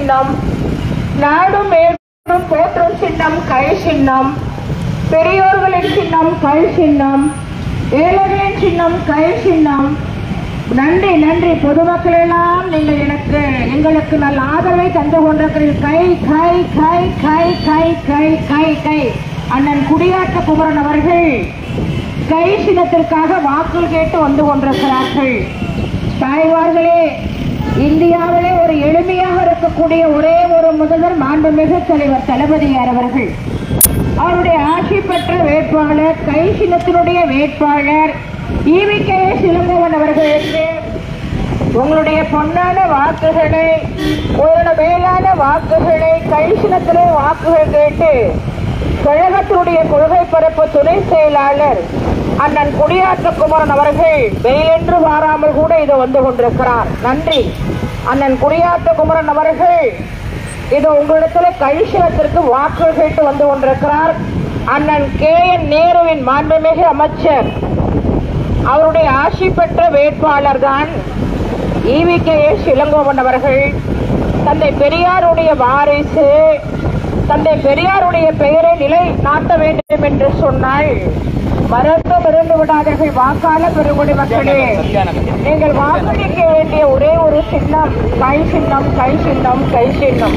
சின்னம் நாடும் மேடும் போற்றும் சின்னம் கை சின்னம் பெரியோர்களின் சின்னம் கை சின்னம் ஏழைகளின் சின்னம் கை சின்னம் நன்றி நன்றி பொதுமக்கள் எல்லாம் நீங்கள் எனக்கு எங்களுக்கு நல்ல ஆதரவை தந்து கொண்டிருக்கிறீர்கள் கை கை கை கை கை கை கை கை அண்ணன் குடியாத்த குமரன் அவர்கள் கை சின்னத்திற்காக வாக்குகள் கேட்டு வந்து கொண்டிருக்கிறார்கள் தாய்மார்களே இந்தியாவிலே ஒரு எளிமையாக இருக்கக்கூடிய ஒரே ஒரு முதல்வர் மாண்புமிகு தலைவர் தளபதியார் அவர்கள் அவருடைய ஆட்சி பெற்ற வேட்பாளர் கை சின்னத்தினுடைய வேட்பாளர் ஈவி கே சிலங்கோவன் அவர்களுக்கு உங்களுடைய பொன்னான வாக்குகளை ஒரு மேலான வாக்குகளை கை சின்னத்திலே வாக்குகள் கேட்டு கழகத்தினுடைய கொள்கை பரப்பு துணை செயலாளர் அண்ணன் குடியாற்ற குமரன் அவர்கள் வெயிலென்று வாராமல் கூட இது வந்து கொண்டிருக்கிறார் நன்றி அண்ணன் குடியாற்ற குமரன் அவர்கள் இது உங்களிடத்துல கழிசலத்திற்கு வாக்குகள் கேட்டு வந்து கொண்டிருக்கிறார் அண்ணன் கே என் நேருவின் மாண்புமிகு அமைச்சர் அவருடைய ஆட்சி பெற்ற வேட்பாளர் தான் ஈவி கே எஸ் இளங்கோவன் அவர்கள் தந்தை பெரியாருடைய வாரிசு தந்தை பெரியாருடைய பெயரை நிலை நாட்ட வேண்டும் என்று சொன்னால் மறந்து மறந்து விடாதீர்கள் வாக்காள பெருங்குடி மக்களே நீங்கள் வாக்களிக்க வேண்டிய ஒரே ஒரு சின்னம் கை சின்னம் கை சின்னம் கை சின்னம்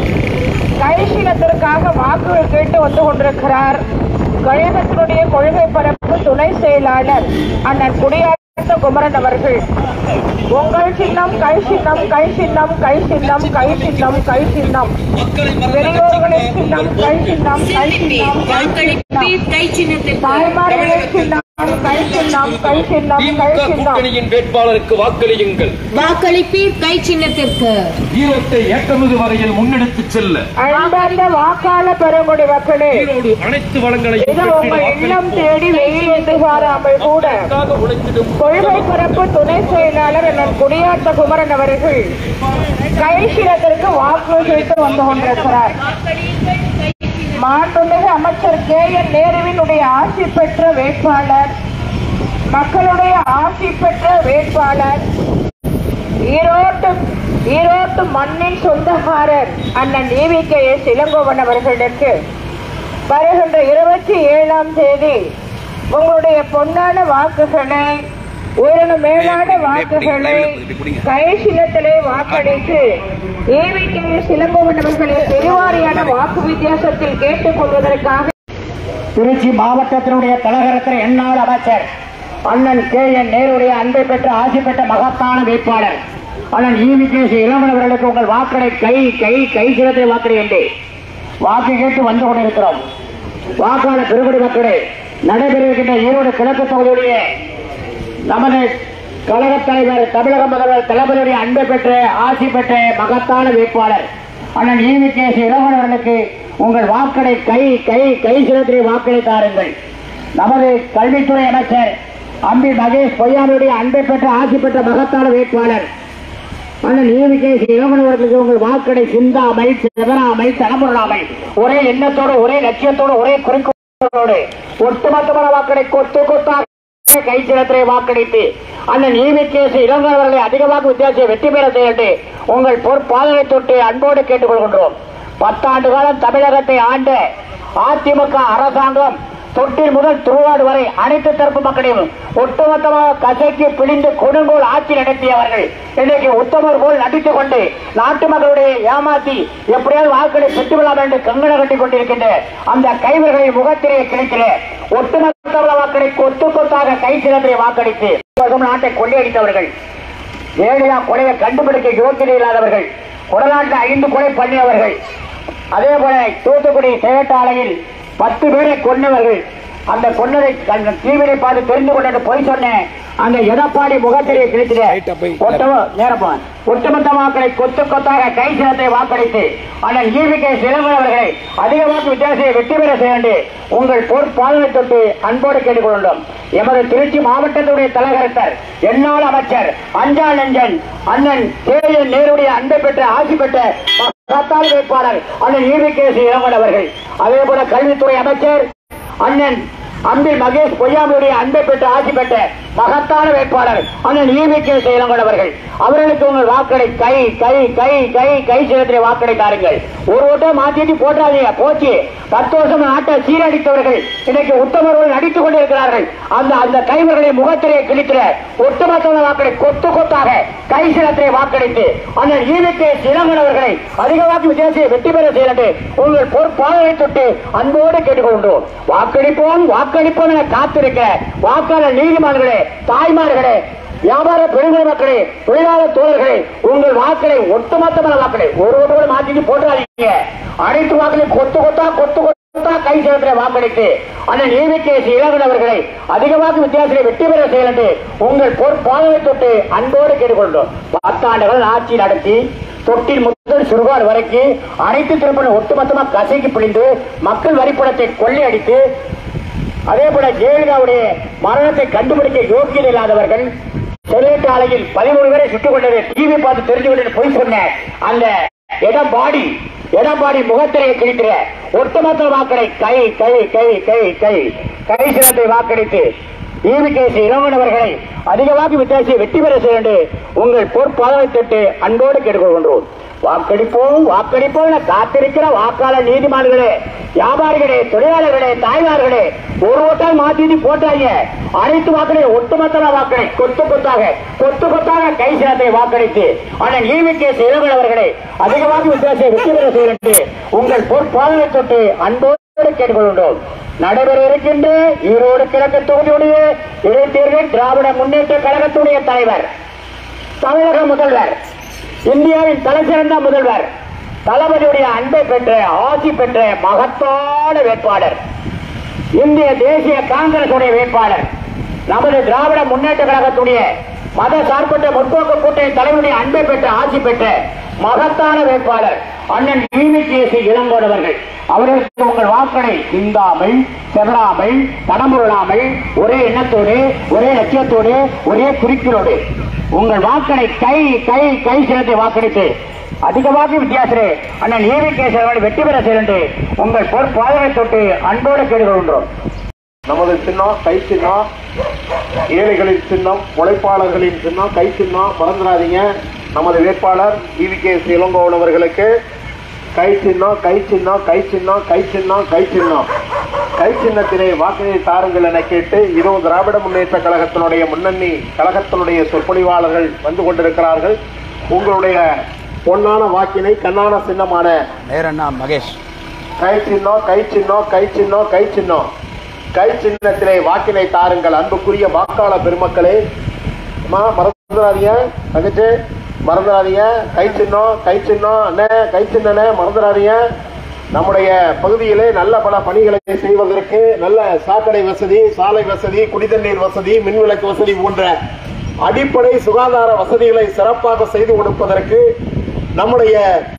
கை சின்னத்திற்காக வாக்குகள் கேட்டு வந்து கொண்டிருக்கிறார் கழகத்தினுடைய கொள்கை பரப்பு துணை செயலாளர் அண்ணன் குடியாத்த குமரன் அவர்கள் உங்கள் சின்னம் கை சின்னம் கை சின்னம் கை சின்னம் கை சின்னம் கை சின்னம் பெரியோர்களின் சின்னம் கை சின்னம் கை சின்னம் கை சின்னம் கை சின்னத்திற்கு தாய்மார்களின் சின்னம் கை சின்னம் கை சின்னம் கை திமுக சின்னம் கூட்டணியின் வேட்பாளருக்கு வாக்களியுங்கள் வாக்களிப்பீர் கை சின்னத்திற்கு ஈரோட்டை ஏற்றமிகு வரையில் முன்னெடுத்துச் செல்ல அன்பார்ந்த வாக்காள பெருங்குடி மக்களே ஈரோடு அனைத்து வளங்களையும் இது உங்கள் இல்லம் தேடி வெயில் என்று பாராமல் கூட பெற்றிட உழைத்திடும் கொள்கை பரப்பு துணை செயலாளர் அண்ணன் குடியாத்த குமரன் அவர்கள் கைசிலத்திற்கு வாக்கு கேட்டு வந்து கொண்டிருக்கிறார் மாண்புமிகு அமைச்சர் கே என் நேருவினுடைய ஆட்சி பெற்ற வேட்பாளர் மக்களுடைய ஆட்சி பெற்ற வேட்பாளர் ஈரோட்டு ஈரோட்டு மண்ணின் சொந்தக்காரர் அண்ணன் ஈவி கே எஸ் இளங்கோவன் அவர்களுக்கு வருகின்ற இருபத்தி ஏழாம் தேதி உங்களுடைய பொன்னான வாக்குகளை ஒரு மேலான வாக்குகளை கைசிலத்திலே வாக்களித்து ஏவிகே சிலங்கோவன் அவர்களை பெருவாரியான வாக்கு வித்தியாசத்தில் கேட்டுக் கொள்வதற்காக திருச்சி மாவட்டத்தினுடைய கழகத்தின் எண்ணாள் அமைச்சர் அண்ணன் கே என் நேருடைய அன்பை பெற்ற ஆசி பெற்ற மகத்தான வேட்பாளர் அண்ணன் ஈவி கே சி இளவன் அவர்களுக்கு உங்கள் வாக்களை கை கை கை சிறத்தை வாக்களியுண்டு வாக்கு கேட்டு வந்து கொண்டிருக்கிறோம் வாக்காளர் பெருங்குடி மக்களே நடைபெறுகின்ற ஈரோடு கிழக்கு தொகுதியுடைய நமது கழக தலைவர் தமிழக முதல்வர் தளபதியுடைய அன்பை பெற்ற ஆசி பெற்ற மகத்தான வேட்பாளர் அண்ணன் ஈவி கே சி இளவன் அவர்களுக்கு உங்கள் வாக்களை கை கை கை சிறத்தை வாக்களை தாருங்கள் நமது கல்வித்துறை அமைச்சர் அம்பி மகேஷ் பொய்யானுடைய அன்பை பெற்ற ஆசி பெற்ற மகத்தான வேட்பாளர் அண்ணன் ஈவி கே சி இளவன் அவர்களுக்கு உங்கள் வாக்களை சிந்தாமல் சிதறாமல் தடமுறாமல் ஒரே எண்ணத்தோடு ஒரே லட்சியத்தோடு ஒரே குறிக்கோளோடு ஒட்டுமொத்தமான வாக்களை கொத்து கொத்தாக கைச்சிலத்திலே வாக்களித்து அண்ணன் ஈவிகேசி இளங்கர் அவர்களை அதிக வாக்கு வித்தியாசத்தை வெற்றி பெற செய்யட்டு உங்கள் பொற்பாதனை தொட்டு அன்போடு கேட்டுக்கொள்கின்றோம் பத்தாண்டு காலம் தமிழகத்தை ஆண்ட அதிமுக அரசாங்கம் தொட்டில் முதல் திருவாடு வரை அனைத்து தரப்பு மக்களையும் ஒட்டுமொத்தமாக கசைக்கு பிழிந்து கொடுங்கோல் ஆட்சி நடத்தியவர்கள் இன்றைக்கு உத்தமர் போல் நடித்துக் கொண்டு நாட்டு மக்களுடைய ஏமாத்தி எப்படியாவது வாக்குகளை பெற்றுவிடலாம் என்று கங்கணம் கட்டிக் கொண்டிருக்கின்ற அந்த கைவர்களை முகத்திலே கிடைக்கல ஒட்டுமொத்த வாக்களை கொத்து கொத்தாக கை சிறப்பிலே வாக்களித்து உலகம் நாட்டை கொள்ளையடித்தவர்கள் ஏழையா கொலையை கண்டுபிடிக்க யோக்கியதை இல்லாதவர்கள் கொடநாட்டில் ஐந்து கொலை பண்ணியவர்கள் அதே போல தூத்துக்குடி சேட்டாலையில் பத்து பேரை கொன்னவர்கள் அந்த கொன்னதை டிவியை பார்த்து தெரிந்து கொண்டு போய் சொன்னேன் அந்த எடப்பாடி முகத்திலே கிடைத்தது ஒட்டமோ நேரப்பா ஒட்டுமொத்த வாக்களை கொத்து கொத்தாக கை சின்னத்தை வாக்களித்து அண்ணன் ஈவிகே சிலம்பரம் அவர்களை அதிக வாக்கு வித்தியாசத்தை வெற்றி பெற செய்ய உங்கள் பொறுப்பாளரை தொட்டு அன்போடு கேட்டுக்கொள்ளும் எமது திருச்சி மாவட்டத்துடைய தலைகரத்தர் என்னால் அமைச்சர் அஞ்சா நெஞ்சன் அண்ணன் கே என் நேருடைய அன்பை பெற்ற ஆசி பெற்ற சத்தால் வேட்பாளர் அண்ணன் ஈவிகே இளங்கன் அவர்கள் அதே போல கல்வித்துறை அமைச்சர் அண்ணன் அன்பில் மகேஷ் பொய்யாமுடைய அன்பை பெற்ற ஆட்சி பெற்ற மகத்தான வேட்பாளர் அண்ணன் ஈவி கே சேலங்கன் அவர்கள் அவர்களுக்கு உங்கள் வாக்களை கை கை கை கை கை சிலத்திலே வாக்களை தாருங்கள் ஒரு ஓட்டை மாத்திட்டு போட்டாதீங்க போச்சு பத்து வருஷம் நாட்டை சீரடித்தவர்கள் இன்னைக்கு உத்தமர்கள் நடித்துக் கொண்டிருக்கிறார்கள் அந்த அந்த கைவர்களை முகத்திலே கிழிக்கிற ஒட்டுமொத்த வாக்களை கொத்து கொத்தாக கை சிலத்திலே வாக்களித்து அண்ணன் ஈவி கே சிலங்கன் அவர்களை அதிக வாக்கு வித்தியாசத்தை வெற்றி பெற செய்யறது உங்கள் பொறுப்பாளரை தொட்டு அன்போடு கேட்டுக்கொண்டோம் வாக்களிப்போம் வாக்களிப்போம் என காத்திருக்கிற வாக்காளர் நீதிமன்றங்களே தாய்மார்களே வியாபார பெருங்குடி மக்களே தொழிலாளர் தோழர்களே உங்கள் வாக்களை ஒட்டுமொத்தமான வாக்களை ஒரு ஓட்டு கூட மாற்றிட்டு போட்டுறாதீங்க அனைத்து வாக்களை கொத்து கொத்தா கொத்து கொத்தா கை சேர்க்கிற வாக்களித்து அண்ணன் ஈவிகேசி இளவன் அவர்களை அதிக வாக்கு வித்தியாசத்தை வெற்றி பெற செய்யலண்டு உங்கள் பொறுப்பாளரை தொட்டு அன்போடு கேட்டுக்கொண்டோம் பத்தாண்டுகள் ஆட்சி நடத்தி தொட்டில் முதல் சுடுகாடு வரைக்கும் அனைத்து திருப்பணம் ஒட்டுமொத்தமா கசைக்கு பிடிந்து மக்கள் வரிப்பணத்தை கொள்ளையடித்து அதே போல ஜெயலலிதாவுடைய மரணத்தை கண்டுபிடிக்க யோக்கியம் இல்லாதவர்கள் ஸ்டெர்லைட் ஆலையில் பதிமூணு பேரை சுட்டுக் கொண்டது டிவி பார்த்து தெரிஞ்சு கொண்டது பொய் சொன்ன அந்த எடப்பாடி எடப்பாடி முகத்திரையை கிழிக்கிற ஒட்டுமொத்த வாக்களை கை கை கை கை கை கை சிறந்தை வாக்களித்து ஈவிகேசி இளவன் அவர்களை அதிக வாக்கு வித்தியாசத்தை வெற்றி பெற செய்ய வேண்டும் உங்கள் பொறுப்பாளரை தொட்டு அன்போடு கேட்டுக்கொள்கின்றோம் வாக்களிப்போம் வாக்களிப்போம் என காத்திருக்கிற வாக்காளர் நீதிமன்றங்களே வியாபாரிகளே தொழிலாளர்களே தாய்மார்களே ஒரு ஓட்டால் மாத்தி போட்டாங்க அனைத்து வாக்களையும் ஒட்டுமொத்த வாக்களை கொத்து கொத்தாக கொத்து கொத்தாக கை சிரத்தை வாக்களித்து அண்ணன் ஈவிகே இளவன் அவர்களை அதிக வாக்கு வித்தியாசத்தை வெற்றி பெற செய்ய வேண்டும் உங்கள் பொறுப்பாளரை தொட்டு அன்போடு கேட்டுக்கொள்கின்றோம் நடைபெற இருக்கின்ற ஈரோடு கிழக்கு தொகுதியுடைய இடைத்தேர்தல் திராவிட முன்னேற்ற கழகத்துடைய தலைவர் தமிழக முதல்வர் இந்தியாவின் தலைசிறந்த முதல்வர் தளபதியுடைய அன்பை பெற்ற ஆசி பெற்ற மகத்தான வேட்பாளர் இந்திய தேசிய காங்கிரஸ் உடைய வேட்பாளர் நமது திராவிட முன்னேற்ற கழகத்துடைய மத சார்பற்ற முற்போக்கு கூட்டணி தலைவருடைய அன்பை பெற்ற ஆட்சி பெற்ற மகத்தான வேட்பாளர் அண்ணன் ஈவிகேசி இளங்கோன் அவர்கள் அவர்களுக்கு உங்கள் வாக்களை சிந்தாமல் செவராமல் தடமுருளாமல் ஒரே எண்ணத்தோடு ஒரே லட்சியத்தோடு ஒரே குறிக்கோடு உங்கள் வாக்களை கை கை கை சிறத்தை வாக்களித்து அதிகமாக வித்தியாசரே அண்ணன் ஏவி கேசவர்கள் வெற்றி பெற சேர்ந்து உங்கள் பொறுப்பாளரை தொட்டு அன்போடு கேட்டுக்கொள்கின்றோம் நமது சின்னம் கை சின்னம் ஏழைகளின் சின்னம் உழைப்பாளர்களின் சின்னம் கை சின்னம் மறந்துடாதீங்க நமது வேட்பாளர் இவி கே இளங்கோவன் அவர்களுக்கு கை சின்னம் கை சின்னம் கை சின்னம் கை சின்னம் கை சின்னம் கை சின்னத்திலே வாக்கினை தாருங்கள் என கேட்டு இதோ திராவிட முன்னேற்ற கழகத்தினுடைய முன்னணி கழகத்தினுடைய சொற்பொழிவாளர்கள் வந்து கொண்டிருக்கிறார்கள் உங்களுடைய பொன்னான வாக்கினை கண்ணான சின்னமான நேரண்ணா மகேஷ் கை சின்னம் கை சின்னம் கை சின்னம் கை சின்னம் கை சின்னத்திலே வாக்கினை தாருங்கள் அன்புக்குரிய வாக்காளர் பெருமக்களே அம்மா மறந்துடாதீங்க தங்கச்சி மறந்துடாதீங்க கை சின்னம் கை சின்னம் அண்ணே கை சின்னனே மறந்துடாதீங்க நம்முடைய பகுதியிலே நல்ல பல பணிகளை செய்வதற்கு நல்ல சாக்கடை வசதி சாலை வசதி குடிதண்ணீர் வசதி மின்விளக்கு வசதி போன்ற அடிப்படை சுகாதார வசதிகளை சிறப்பாக செய்து கொடுப்பதற்கு நம்முடைய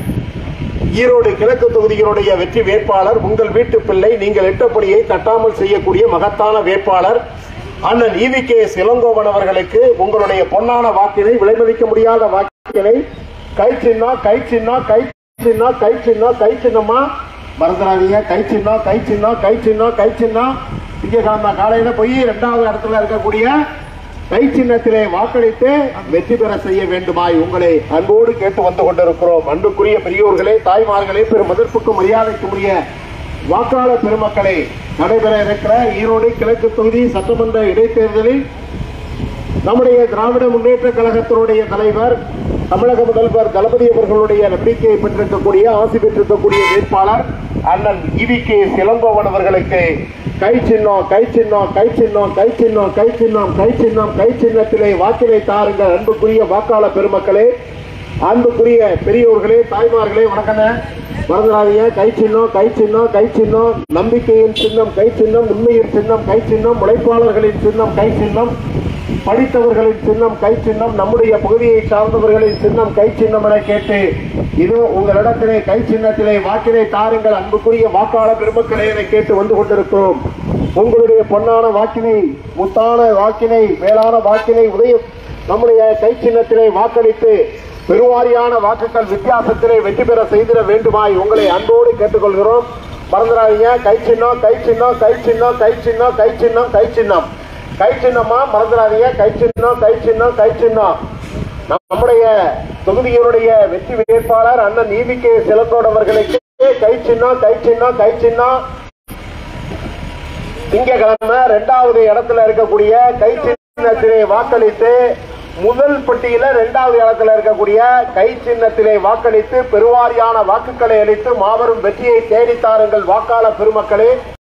ஈரோடு கிழக்கு தொகுதியினுடைய வெற்றி வேட்பாளர் உங்கள் வீட்டு பிள்ளை நீங்கள் எட்டப்படியை தட்டாமல் செய்யக்கூடிய மகத்தான வேட்பாளர் அண்ணன் ஈவி கே இளங்கோவன் அவர்களுக்கு உங்களுடைய பொன்னான வாக்கினை விலைமதிக்க முடியாத வாக்கினை கை சின்னம் கை சின்னம் கை சின்னம் கை சின்னம் கை சின்னமா மறந்துடாதீங்க கை சின்னம் கை சின்னம் கை சின்னம் கை சின்னம் திங்கக்கிழமை காலையில போய் இரண்டாவது இடத்துல இருக்கக்கூடிய கை சின்னத்திலே வாக்களித்து வெற்றி பெற செய்ய வேண்டுமாய் உங்களை அன்போடு கேட்டு வந்து கொண்டிருக்கிறோம் அன்புக்குரிய பெரியோர்களே தாய்மார்களே பெரும் மதிப்புக்கும் மரியாதைக்கும் உரிய வாக்காளர் பெருமக்களே நடைபெற இருக்கிற ஈரோடு கிழக்கு தொகுதி சட்டமன்ற இடைத்தேர்தலில் நம்முடைய திராவிட முன்னேற்ற கழகத்தினுடைய தலைவர் தமிழக முதல்வர் தளபதி அவர்களுடைய நம்பிக்கையை பெற்றிருக்கக்கூடிய ஆசி பெற்றிருக்கக்கூடிய வேட்பாளர் அண்ணன் இவி கே இளங்கோவன் அவர்களுக்கு கை சின்னம் கை சின்னம் கை சின்னம் கை சின்னம் கை சின்னம் கை சின்னம் கை சின்னத்திலே வாக்கினை தாருங்கள் அன்புக்குரிய வாக்காளர் பெருமக்களே அன்புக்குரிய பெரியோர்களே தாய்மார்களே வணக்கங்க மறந்துடாதீங்க கை சின்னம் கை சின்னம் கை சின்னம் நம்பிக்கையின் சின்னம் கை சின்னம் உண்மையின் சின்னம் கை சின்னம் உழைப்பாளர்களின் சின்னம் கை சின்னம் படித்தவர்களின் சின்னம் கை சின்னம் நம்முடைய பகுதியை சார்ந்தவர்களின் சின்னம் கை சின்னம் என கேட்டு இதோ உங்களிடத்திலே கை சின்னத்திலே வாக்கினை தாருங்கள் அன்புக்குரிய வாக்காளர் பெருமக்களே என கேட்டு வந்து கொண்டிருக்கிறோம் உங்களுடைய பொன்னான வாக்கினை முத்தான வாக்கினை மேலான வாக்கினை உதய நம்முடைய கை சின்னத்திலே வாக்களித்து பெருவாரியான வாக்குகள் வித்தியாசத்திலே வெற்றி பெற செய்திட வேண்டுமாய் உங்களை அன்போடு கேட்டுக்கொள்கிறோம் மறந்துடாதீங்க கை சின்னம் கை சின்னம் கை சின்னம் கை சின்னம் கை சின்னம் கை சின்னம் கை சின்னமா மறந்துடாதீங்க கை சின்னம் கை சின்னம் கை சின்னம் நம்முடைய தொகுதியினுடைய வெற்றி வேட்பாளர் அண்ணன் ஈவிகே சிலங்கோடு அவர்களுக்கு கை சின்னம் கை சின்னம் கை சின்னம் திங்கக்கிழமை இரண்டாவது இடத்துல இருக்கக்கூடிய கை சின்னத்திலே வாக்களித்து முதல் பட்டியல இரண்டாவது இடத்துல இருக்கக்கூடிய கை சின்னத்திலே வாக்களித்து பெருவாரியான வாக்குகளை அளித்து மாபெரும் வெற்றியை தேடித்தாருங்கள் வாக்காளர் பெருமக்களே